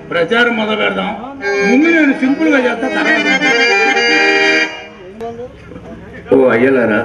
ప్రచారం మొదలు పెడదాం ముందు నేను సింపుల్ గా చేస్తా తర్వాత ఓ అయ్యలారా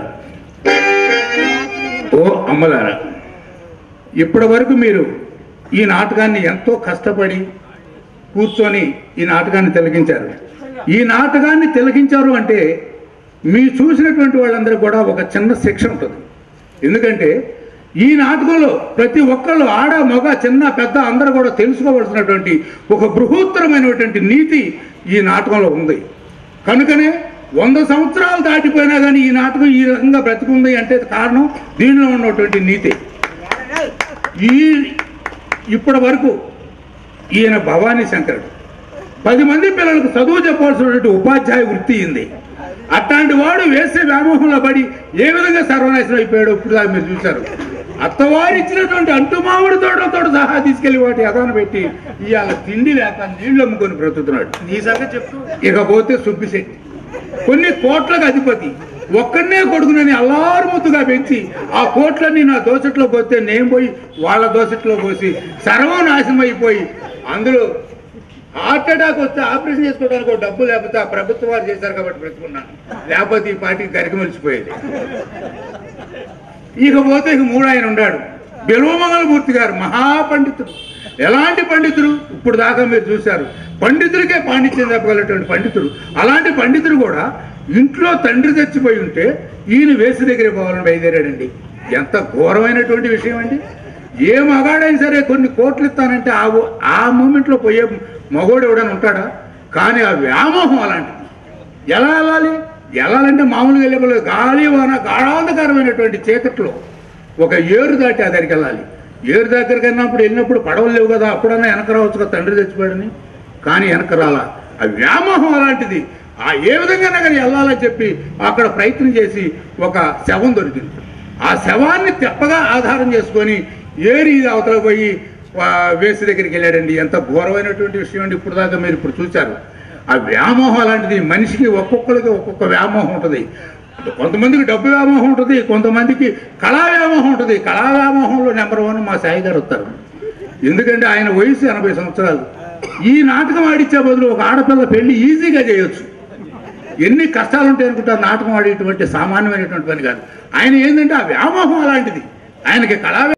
ఓ అమ్మలారా ఇప్పటి వరకు మీరు ఈ నాటకాన్ని ఎంతో కష్టపడి కూర్చొని ఈ నాటకాన్ని తిలకించారు ఈ నాటకాన్ని తిలకించారు అంటే మీ చూసినటువంటి వాళ్ళందరూ కూడా ఒక చిన్న శిక్ష ఉంటుంది ఎందుకంటే ఈ నాటకంలో ప్రతి ఒక్కళ్ళు ఆడ మగ చిన్న పెద్ద అందరూ కూడా తెలుసుకోవాల్సినటువంటి ఒక బృహత్తరమైనటువంటి నీతి ఈ నాటకంలో ఉంది కనుకనే వంద సంవత్సరాలు దాటిపోయినా కానీ ఈ నాటకం ఈ రకంగా బ్రతికుంది అంటే కారణం దీనిలో ఉన్నటువంటి నీతి ఈ ఇప్పటి వరకు ఈయన భవానీ శంకరుడు పది మంది పిల్లలకు చదువు చెప్పాల్సినటువంటి ఉపాధ్యాయ వృత్తి ఉంది అట్లాంటి వాడు వేసే వ్యామోహంలో పడి ఏ విధంగా సర్వనాశనం అయిపోయాడు ఇప్పుడు దాకా మీరు చూశారు అత్తవారు ఇచ్చినటువంటి అంటుమామిడి తోటలతో సహా తీసుకెళ్లి వాటి అదాన పెట్టి ఇవాళ తిండి లేక నీళ్లు అమ్ముకొని బ్రతుకుతున్నాడు నీ సంగతి చెప్పు ఇకపోతే సుబ్బిశెట్టి కొన్ని కోట్లకు అధిపతి ఒక్కడనే కొడుకునని అల్లారు ముద్దుగా పెంచి ఆ కోట్లన్నీ నా దోసట్లో పోతే నేను పోయి వాళ్ళ దోసట్లో పోసి సర్వనాశనం అయిపోయి అందులో హార్ట్ అటాక్ వస్తే ఆపరేషన్ చేసుకోవడానికి ఒక డబ్బు లేకపోతే ఆ ప్రభుత్వం వారు చేశారు కాబట్టి బ్రతుకున్నాను లేకపోతే ఈ పార్టీకి గరికమలిసిపోయేది ఇకపోతే ఇక మూడు ఆయన ఉన్నాడు బిల్వమంగళమూర్తి గారు మహాపండితుడు ఎలాంటి పండితుడు ఇప్పుడు దాకా మీరు చూశారు పండితుడికే పాండిత్యం చెప్పగలటువంటి పండితుడు అలాంటి పండితుడు కూడా ఇంట్లో తండ్రి చచ్చిపోయి ఉంటే ఈయన వేసి దగ్గర పోవాలని బయలుదేరాడండి ఎంత ఘోరమైనటువంటి విషయం అండి ఏ మగాడైనా సరే కొన్ని కోట్లు ఇస్తానంటే ఆ ఓ- ఆ మూమెంట్లో పోయే మగోడు ఎవడైనా ఉంటాడా కానీ ఆ వ్యామోహం అలాంటిది ఎలా వెళ్ళాలి వెళ్ళాలంటే మామూలుగా వెళ్ళలేదు గాలి వాన గాఢాంధకరమైనటువంటి చీకట్లో ఒక ఏరు దాటి ఆ దగ్గరికి వెళ్ళాలి ఏరు దగ్గరికి వెళ్ళినప్పుడు వెళ్ళినప్పుడు పడవలు లేవు కదా అప్పుడన్నా వెనక రావచ్చు కదా తండ్రి తెచ్చిపోయాడని కానీ వెనక రాలా ఆ వ్యామోహం అలాంటిది ఆ ఏ విధంగా కానీ వెళ్ళాలని చెప్పి అక్కడ ప్రయత్నం చేసి ఒక శవం దొరికింది ఆ శవాన్ని తెప్పగా ఆధారం చేసుకొని ఏరి ఇది అవతల పోయి ఆ, వేసి దగ్గరికి వెళ్ళాడండి ఎంత ఘోరమైనటువంటి విషయం అండి ఇప్పుడు దాకా మీరు ఇప్పుడు చూశారు ఆ వ్యామోహం అలాంటిది మనిషికి ఒక్కొక్కరికి ఒక్కొక్క వ్యామోహం ఉంటుంది కొంతమందికి డబ్బు వ్యామోహం ఉంటుంది కొంతమందికి కళా వ్యామోహం ఉంటుంది కళా వ్యామోహంలో నెంబర్ వన్ మా సాయి గారు వస్తారు ఎందుకంటే ఆయన వయసు ఎనభై సంవత్సరాలు ఈ నాటకం ఆడిచ్చే బదులు ఒక ఆడపిల్ల పెళ్లి ఈజీగా చేయొచ్చు ఎన్ని కష్టాలు ఉంటాయి అనుకుంటారు నాటకం ఆడేటువంటి సామాన్యమైనటువంటి పని కాదు ఆయన ఏంటంటే ఆ వ్యామోహం అలాంటిది ఆయనకి కళా